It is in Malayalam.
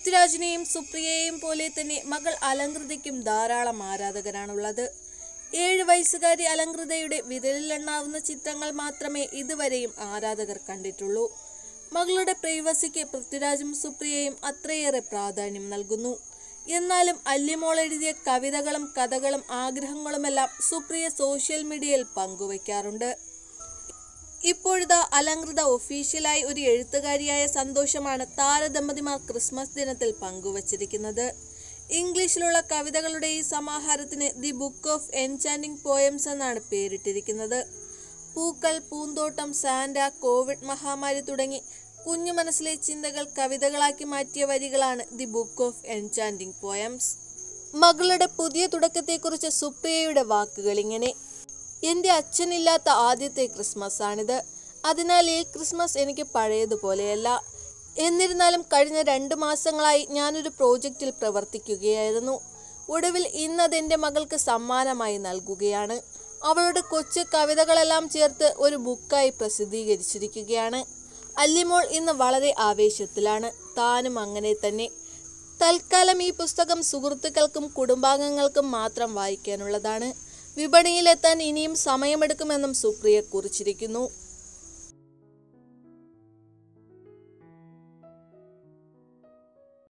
പൃഥ്വിരാജിനെയും സുപ്രിയയെയും പോലെ തന്നെ മകൾ അലങ്കൃതയ്ക്കും ധാരാളം ആരാധകരാണുള്ളത് ഏഴ് വയസ്സുകാരി അലങ്കൃതയുടെ വിരലിലെണ്ണാവുന്ന ചിത്രങ്ങൾ മാത്രമേ ഇതുവരെയും ആരാധകർ കണ്ടിട്ടുള്ളൂ മകളുടെ പ്രൈവസിക്ക് പൃഥ്വിരാജും സുപ്രിയയും അത്രയേറെ പ്രാധാന്യം നൽകുന്നു എന്നാലും അല്ലിമോൾ എഴുതിയ കവിതകളും കഥകളും ആഗ്രഹങ്ങളുമെല്ലാം സുപ്രിയ സോഷ്യൽ മീഡിയയിൽ പങ്കുവയ്ക്കാറുണ്ട് ഇപ്പോഴിതാ അലങ്കൃത ഒഫീഷ്യലായി ഒരു എഴുത്തുകാരിയായ സന്തോഷമാണ് താരദമ്പതിമാർ ക്രിസ്മസ് ദിനത്തിൽ പങ്കുവച്ചിരിക്കുന്നത് ഇംഗ്ലീഷിലുള്ള കവിതകളുടെ ഈ സമാഹാരത്തിന് the book of enchanting poems എന്നാണ് പേരിട്ടിരിക്കുന്നത് പൂക്കൾ പൂന്തോട്ടം സാന്റ കോവിഡ് മഹാമാരി തുടങ്ങി കുഞ്ഞു മനസ്സിലെ ചിന്തകൾ കവിതകളാക്കി മാറ്റിയ വരികളാണ് the book of enchanting poems മകളുടെ പുതിയ തുടക്കത്തെക്കുറിച്ച് സുപ്രിയയുടെ വാക്കുകൾ ഇങ്ങനെ എൻ്റെ അച്ഛനില്ലാത്ത ആദ്യത്തെ ക്രിസ്മസ് ആണിത് അതിനാൽ ഈ ക്രിസ്മസ് എനിക്ക് പഴയതുപോലെയല്ല എന്നിരുന്നാലും കഴിഞ്ഞ രണ്ട് മാസങ്ങളായി ഞാനൊരു പ്രോജക്റ്റിൽ പ്രവർത്തിക്കുകയായിരുന്നു ഒടുവിൽ ഇന്ന് അതെൻ്റെ മകൾക്ക് സമ്മാനമായി നൽകുകയാണ് അവളുടെ കൊച്ചു കവിതകളെല്ലാം ചേർത്ത് ഒരു ബുക്കായി പ്രസിദ്ധീകരിച്ചിരിക്കുകയാണ് അല്ലിമോൾ ഇന്ന് വളരെ ആവേശത്തിലാണ് താനും അങ്ങനെ തന്നെ തൽക്കാലം ഈ പുസ്തകം സുഹൃത്തുക്കൾക്കും കുടുംബാംഗങ്ങൾക്കും മാത്രം വായിക്കാനുള്ളതാണ് വിപണിയിലെത്താൻ ഇനിയും സമയമെടുക്കുമെന്നും സുപ്രിയ കുറിച്ചിരിക്കുന്നു